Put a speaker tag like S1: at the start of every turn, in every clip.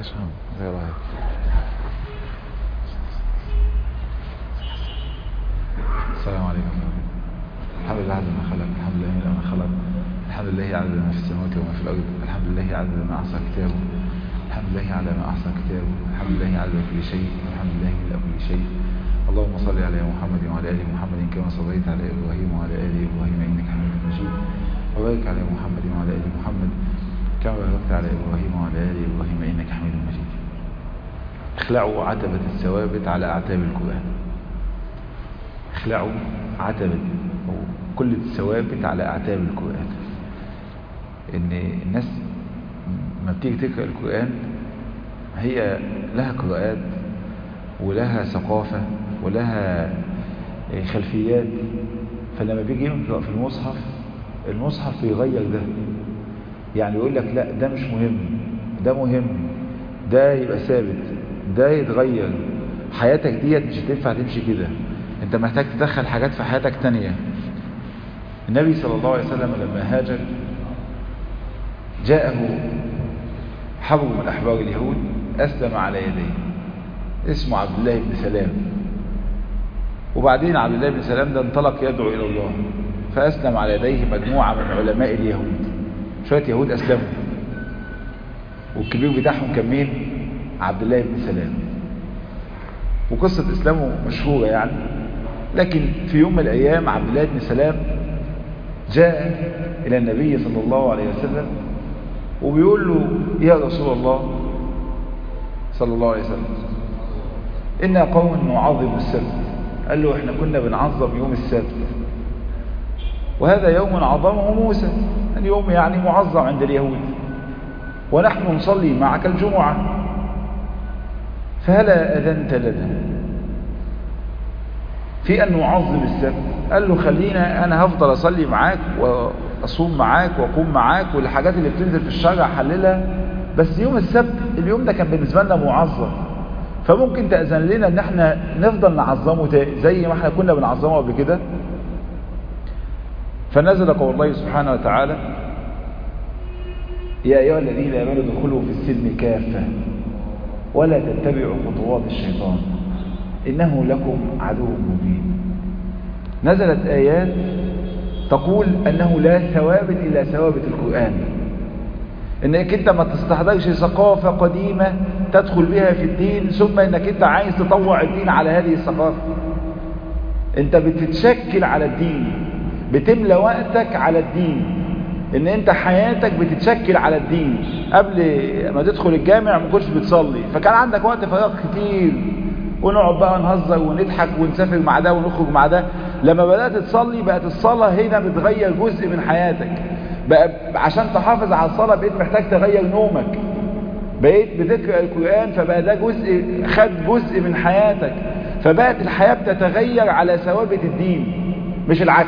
S1: ايش هم زي رايك السلام عليكم الحمد لله عدد ما خلق الحمد لله من ما خلق الحمد لله عدد ما في السماوات وما في الأرض الحمد لله عدد ما أحصى كتابه الحمد لله على ما أحصى كتابه الحمد لله عدد كل شيء الحمد لله من كل شيء اللهم صل على محمد وعلى آل محمد كما صليت على إبراهيم وعلى آل إبراهيم إنك حميد مجيد وبارك على محمد وعلى آل محمد كما باركت على إبراهيم وعلى آل إبراهيم إنك حميد مجيد اخلعوا عتبة الثوابت على أعتاب القرآن اخلعوا عتبة كل الثوابت على أعتاب القرآن إن الناس ما بتيجي تقرأ القرآن هي لها قراءات ولها ثقافة ولها خلفيات فلما بيجي يقرأ في المصحف المصحف يغير ده يعني يقول لك لا ده مش مهم ده مهم ده يبقى ثابت ده يتغير حياتك ديت مش هتنفع تمشي كده انت محتاج تدخل حاجات في حياتك تانية النبي صلى الله عليه وسلم لما هاجر جاءه حبر من أحبار اليهود أسلم على يديه اسمه عبد الله بن سلام وبعدين عبد الله بن سلام ده انطلق يدعو إلى الله فأسلم على يديه مجموعة من علماء اليهود شوية يهود أسلموا والكبير بتاعهم كان مين عبد الله بن سلام وقصة إسلامه مشهورة يعني لكن في يوم من الأيام عبد الله بن سلام جاء إلى النبي صلى الله عليه وسلم وبيقول له يا رسول الله صلى الله عليه وسلم إنا قوم نعظم السبت قال له احنا كنا بنعظم يوم السبت وهذا يوم عظمه موسى اليوم يعني معظم عند اليهود ونحن نصلي معك الجمعة فهلا أذنت لنا في أن نعظم السبت قال له خلينا أنا هفضل أصلي معاك وأصوم معاك وأقوم معاك والحاجات اللي بتنزل في الشارع حللها بس يوم السبت اليوم ده كان بالنسبة لنا معظم فممكن تأذن لنا ان احنا نفضل نعظمه تاني زي ما احنا كنا بنعظمه قبل كده فنزل قول الله سبحانه وتعالى يا أيها الذين آمنوا ادخلوا في السلم كافة ولا تتبعوا خطوات الشيطان إنه لكم عدو مبين نزلت آيات تقول أنه لا ثوابت إلا ثوابت القرآن انك انت ما تستحضرش ثقافة قديمة تدخل بها في الدين ثم انك انت عايز تطوع الدين على هذه الثقافة انت بتتشكل على الدين بتملى وقتك على الدين ان انت حياتك بتتشكل على الدين قبل ما تدخل الجامع ما كنتش بتصلي فكان عندك وقت فراغ كتير ونقعد بقى نهزر ونضحك ونسافر مع ده ونخرج مع ده لما بدأت تصلي بقت الصلاة هنا بتغير جزء من حياتك بقى عشان تحافظ على الصلاة بقيت محتاج تغير نومك بقيت بتقرأ القرآن فبقى ده جزء خد جزء من حياتك فبقت الحياة بتتغير على ثوابت الدين مش العكس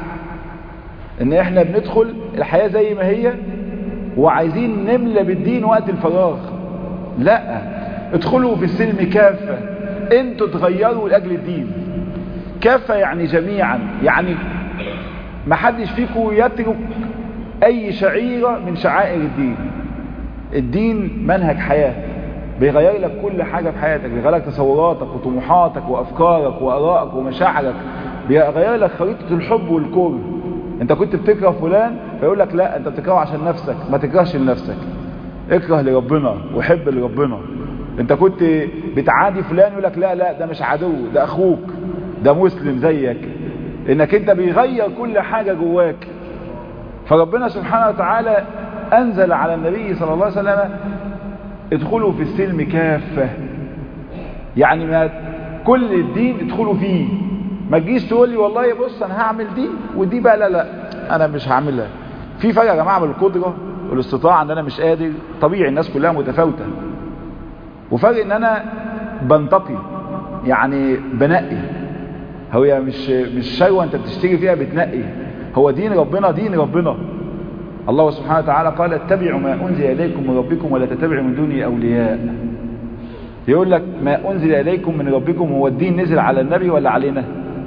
S1: ان احنا بندخل الحياة زي ما هي وعايزين نملى بالدين وقت الفراغ لا ادخلوا في السلم كافة انتوا تغيروا لأجل الدين كافة يعني جميعا يعني ما حدش فيكم يترك اي شعيرة من شعائر الدين الدين منهج حياة بيغير لك كل حاجة في حياتك بيغير لك تصوراتك وطموحاتك وافكارك وارائك ومشاعرك بيغير لك خريطة الحب والكره انت كنت بتكره فلان فيقول لك لا انت بتكرهه عشان نفسك ما تكرهش لنفسك اكره لربنا وحب لربنا انت كنت بتعادي فلان يقول لك لا لا ده مش عدو ده اخوك ده مسلم زيك انك انت بيغير كل حاجة جواك فربنا سبحانه وتعالى انزل على النبي صلى الله عليه وسلم ادخلوا في السلم كافة يعني ما كل الدين ادخلوا فيه ما تجيش تقول لي والله بص انا هعمل دي ودي بقى لا لا انا مش هعملها في فرق يا جماعه بين القدره والاستطاعه ان انا مش قادر طبيعي الناس كلها متفاوته وفرق ان انا بنتقي يعني بنقي هو مش مش شروه انت بتشتري فيها بتنقي هو دين ربنا دين ربنا الله سبحانه وتعالى قال اتبعوا ما انزل اليكم من ربكم ولا تتبعوا من دونه اولياء يقول لك ما انزل اليكم من ربكم هو الدين نزل على النبي ولا علينا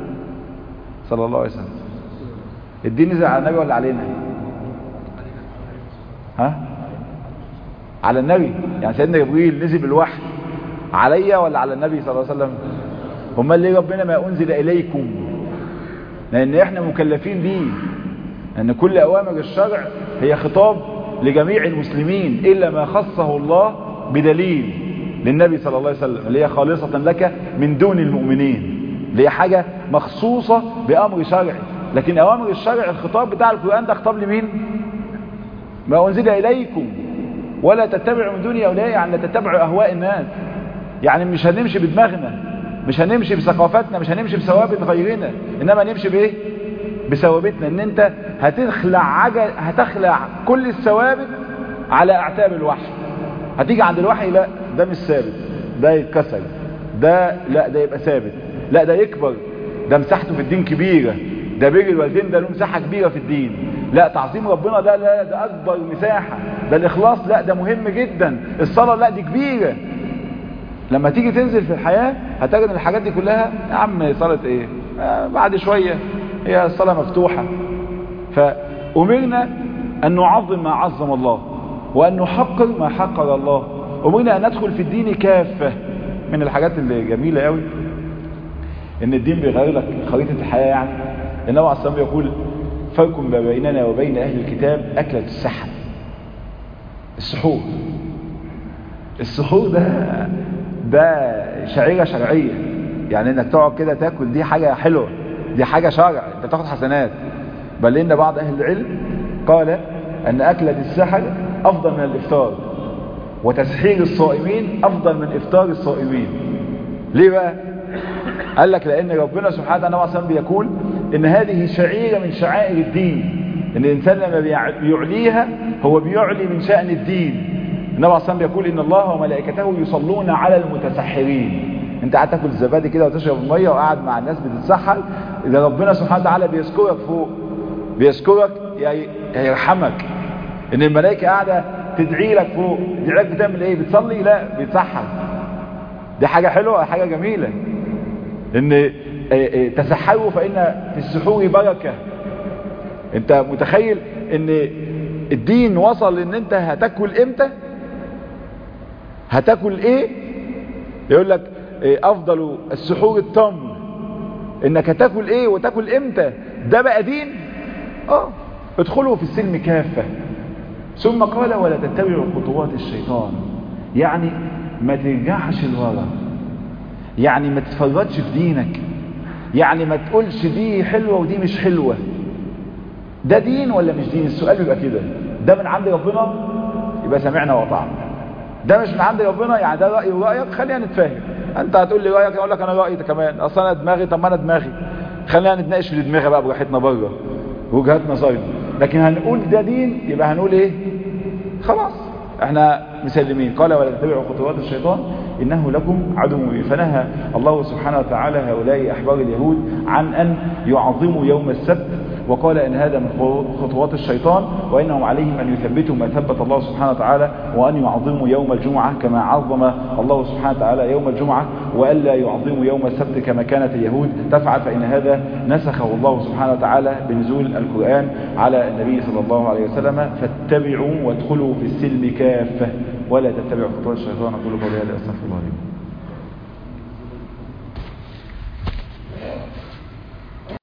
S1: صلى الله عليه وسلم الدين نزل على النبي ولا علينا ها على النبي يعني سيدنا جبريل نزل بالوحي عليا ولا على النبي صلى الله عليه وسلم هم ليه ربنا ما أنزل إليكم لأن إحنا مكلفين بيه أن كل أوامر الشرع هي خطاب لجميع المسلمين إلا ما خصه الله بدليل للنبي صلى الله عليه وسلم اللي هي خالصة لك من دون المؤمنين اللي هي حاجة مخصوصة بأمر شرعي لكن أوامر الشرع الخطاب بتاع القرآن ده خطاب لمين ما أنزل إليكم ولا تتبعوا من دون أولياء يعني لا تتبعوا أهواء الناس يعني مش هنمشي بدماغنا مش هنمشي بثقافتنا مش هنمشي بثوابت غيرنا إنما نمشي بإيه بثوابتنا ان انت هتخلع عجل هتخلع كل الثوابت على اعتاب الوحي هتيجي عند الوحي لا ده مش ثابت ده يتكسر ده لا ده يبقى ثابت لا ده يكبر ده مساحته في الدين كبيرة ده بر الوالدين ده له مساحة كبيرة في الدين لا تعظيم ربنا ده لا ده اكبر مساحة ده الاخلاص لا ده مهم جدا الصلاة لا دي كبيرة لما تيجي تنزل في الحياة هتجد الحاجات دي كلها يا عم صلاة ايه آه بعد شوية هي الصلاة مفتوحة فأمرنا أن نعظم ما عظم الله وأن نحقر ما حقر الله أمرنا أن ندخل في الدين كافة من الحاجات اللي جميلة قوي ان الدين بيغير لك خريطة الحياة يعني النبي عليه الصلاة يقول فرق ما بيننا وبين أهل الكتاب أكلة السحر السحور السحور ده ده شعيرة شرعية يعني انك تقعد كده تاكل دي حاجة حلوة دي حاجة شرع انت تاخد حسنات بل ان بعض اهل العلم قال ان اكلة السحر افضل من الافطار وتسحير الصائمين افضل من افطار الصائمين ليه بقى قال لك لان ربنا سبحانه وتعالى بيقول ان هذه شعيرة من شعائر الدين ان الانسان لما بيعليها هو بيعلي من شأن الدين النبي عليه الصلاه بيقول ان الله وملائكته يصلون على المتسحرين انت قاعد تاكل الزبادي كده وتشرب الميه وقاعد مع الناس بتتسحر اذا ربنا سبحانه وتعالى بيذكرك فوق بيذكرك يرحمك ان الملائكه قاعده تدعي لك فوق تدعي لك بتعمل ايه بتصلي لا بتسحر دي حاجه حلوه حاجه جميله ان تسحروا فان في السحور بركه انت متخيل ان الدين وصل ان انت هتاكل امتى هتاكل ايه يقول لك إيه افضل السحور التمر انك هتاكل ايه وتاكل امتى ده بقى دين اه ادخلوا في السلم كافة ثم قال ولا تتبعوا خطوات الشيطان يعني ما ترجعش لورا يعني ما تتفرجش في دينك يعني ما تقولش دي حلوة ودي مش حلوة ده دين ولا مش دين السؤال بيبقى كده ده من عند ربنا يبقى سمعنا وطعنا ده مش من عند ربنا يعني ده رأيي ورأيك خلينا نتفاهم انت هتقول لي رأيك اقول لك انا رأيي ده كمان اصلا انا دماغي طب ما انا دماغي خلينا نتناقش في دماغي بقى براحتنا بره وجهات نظرنا لكن هنقول ده دين يبقى هنقول ايه خلاص احنا مسلمين قال ولا تتبعوا خطوات الشيطان انه لكم عدو مبين فنهى الله سبحانه وتعالى هؤلاء احبار اليهود عن ان يعظموا يوم السبت وقال ان هذا من خطوات الشيطان وانهم عليهم ان يثبتوا ما ثبت الله سبحانه وتعالى وان يعظموا يوم الجمعة كما عظم الله سبحانه وتعالى يوم الجمعة والا يعظموا يوم السبت كما كانت اليهود تفعل فان هذا نسخه الله سبحانه وتعالى بنزول القرآن على النبي صلى الله عليه وسلم فاتبعوا وادخلوا في السلم كافة ولا تتبعوا خطوات الشيطان اقول قولي هذا استغفر الله لي